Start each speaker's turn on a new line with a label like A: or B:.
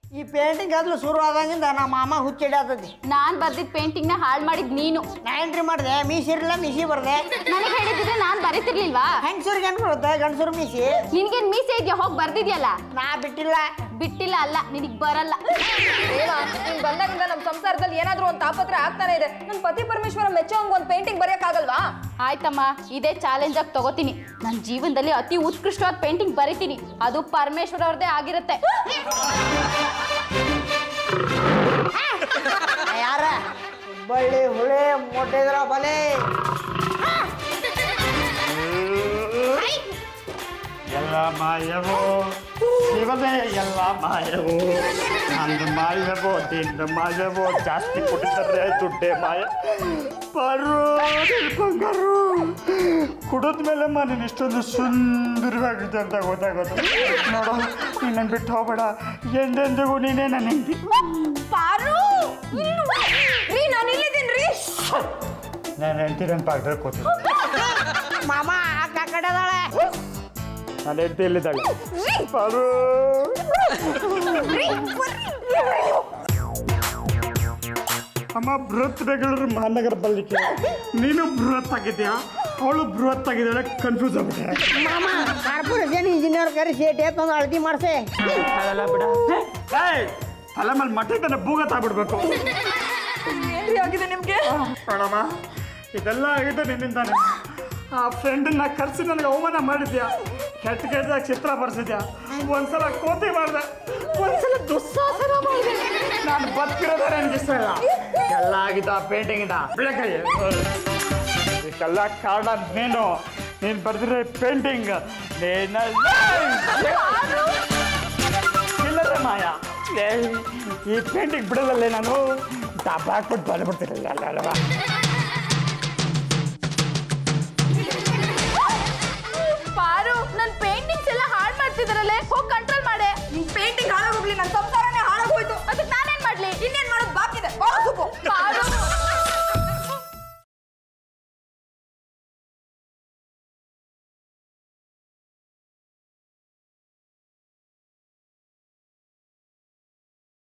A: ಈ ಪೇಂಟಿಂಗ್ ಅದ್ಲು ಶುರು ಆದಂಗಿಂದ ನಮ್ಮ ಮಾಮ ಹುಚ್ಚಿಡತೈತಿ
B: ನಾನ್ ಬರ್ದಿದ್ ಪೇಂಟಿಂಗ್ ನ ಹಾಳ್ ಮಾಡಿದ್ ನೀನು
A: ನಾ ಏನ್ರಿ ಮಾಡಿದೆ ಮೀಸಿರ್ಲಿಲ್ಲ ಮೀಸಿ ಬರ್ದೆ
B: ನನಗೆ ಹೇಳಿದ್ರೆ ನಾನ್ ಬರೀತಿರ್ಲಿಲ್ವಾ
A: ಹೆಂಗಸರಿಗೆ ಏನ್ ಬರುತ್ತೆ ಗಂಡಸರು ಮೀಸಿ
B: ನಿನ್ಗೇನ್ ಮೀಸೆ ಇದೆಯಾ ಹೋಗಿ ಬರ್ದಿದ್ಯಲ್ಲ
A: ನಾ ಬಿಟ್ಟಿಲ್ಲ
B: ಬಿಟ್ಟಿಲ್ಲ ಅಲ್ಲ ನಿನಗ್ ಬರಲ್ಲ
C: ದೇವ ನೀನ್ ಬಂದಾಗಿಂದ ನಮ್ಮ ಸಂಸಾರದಲ್ಲಿ ಏನಾದ್ರೂ ಒಂದು ತಾಪತ್ರೆ ಆಗ್ತಾನೆ ಇದೆ ನನ್ನ ಪತಿ ಪರಮೇಶ್ವರ ಮೆಚ್ಚೋಂಗ್ ಒಂದು ಪೇಂಟಿಂಗ್ ಬರೆಯಕ್ಕಾಗಲ್ವಾ
B: ಆಯ್ತಮ್ಮ ಇದೇ ಚಾಲೆಂಜ್ ಆಗಿ ತಗೋತೀನಿ ನನ್ನ ಜೀವನದಲ್ಲಿ ಅತಿ ಉತ್ಕೃಷ್ಟವಾದ ಪೇಂಟಿಂಗ್ ಬರಿತೀನಿ ಅದು ಪರಮೇಶ್ವರ ಅವ್ರದ್ದೇ ಆಗಿರುತ್ತೆ
A: ಯಾರ ಬಳ್ಳಿ ಹುಳಿ ಮೊಟ್ಟಿದ್ರ ಬಲೆ
D: ಎಲ್ಲ ಮಾಯವೋ ಶಿವನೇ ಎಲ್ಲ ಮಾಯವೋ ನಂದು ಮಾಯವೋ ನಿಂದು ಮಾಯವೋ ಜಾಸ್ತಿ ಕೊಟ್ಟಿದ್ದಾರೆ ದುಡ್ಡೇ ಮಾಯ ಬರು ಬಂಗಾರು ಕುಡಿದ ಮೇಲೆ ನೀನು ಇಷ್ಟೊಂದು ಸುಂದರವಾಗಿದೆ ಅಂತ ಗೊತ್ತಾಗೋದು ನೋಡು ನಿನ್ನನ್ನು ಬಿಟ್ಟು ಹೋಗ್ಬೇಡ ಎಂದೆಂದಿಗೂ ನೀನೇ ನನ್ನ ಹೆಂಡತಿ
C: ಪಾರು ರೀ ನಾನು ಇಲ್ಲಿದ್ದೀನಿ ರೀ
D: ನಾನು ಹೆಂಡತಿ ನನ್ನ ಪಕ್ಕದಲ್ಲಿ ಕೂತಿದ್ದೆ
A: ಮಾಮ ಅಕ್ಕ ಕಡೆ ಅದಾಳೆ
D: ನನ್ನ ಹೆಂಡತಿ ಎಲ್ಲಿದ್ದಾಳೆ ಪಾರು ಅಮ್ಮ ಬೃಹತ್ ಬೆಂಗಳೂರು ಮಹಾನಗರ ಪಾಲಿಕೆ ನೀನು ಬೃಹತ್ ಆಗಿದ್ಯಾ ಅವಳು ಬೃಹತ್ ಆಗಿದ್ದಾಳೆ ಕನ್ಫ್ಯೂಸ್ ಆಗ್ಬಿಟ್ಟೆ
A: ಮಾಮ ಕಾರ್ಪೊರೇಷನ್ ಇಂಜಿನಿಯರ್ ಕರೆಸಿ ಟೇಪ್ ತಂದು ಅಳತಿ ಮಾಡ್ಸೆ
D: ಅದೆಲ್ಲ ಬಿಡ ಏಯ್ ತಲೆ ಮೇಲೆ ಮಟ್ಟೆ ಬೂಗತ್ ಆಗ್ಬಿಡ್ಬೇಕು
C: ಏನ್ರಿ ಆಗಿದೆ ನಿಮ್ಗೆ
D: ನೋಡಮ್ಮ ಇದೆಲ್ಲ ಆಗಿದೆ ನಿನ್ನಿಂದಾನೆ ಆ ಫ್ರೆಂಡನ್ನ ಕರೆಸಿ ನನಗೆ ಅವಮಾನ ಮಾಡಿದ್ಯಾ ಕೆಟ್ಟ ಕೆಟ್ಟದಾಗ ಚಿತ್ರ ಬರ್ಸಿದ್ಯಾ ಒಂದ್ಸಲ ಕೋತಿ ಮಾಡಿದೆ ಒಂದ್ಸಲ ದುಸ್ಸಾಹಸನ ಮಾಡಿದೆ ನಾನು ಬದುಕಿರೋದೇ ನನಗೆ ಇಷ್ಟ ಇಲ್ಲ ಎಲ್ಲ ಆಗಿದ್ದ ಪೇಂಟಿಂಗ್ ಇಂದ ಬೆಳಕೈ ಇದಕ್ಕೆಲ್ಲ ಕಾರಣ ನೀನು ನೀನು ಬರೆದಿರೋ ಪೇಂಟಿಂಗ್ ನೀನ ಇಲ್ಲದೆ ಮಾಯ ಏ, ಈ ಪೇಂಟಿಂಗ್ ಬಿಡಲ್ಲೇ ನಾನು ದಬ್ಬ ಹಾಕ್ಬಿಟ್ಟು ಬಂದ್ಬಿಡ್ತಿರಲಿಲ್ಲ ಅಲ್ವಾ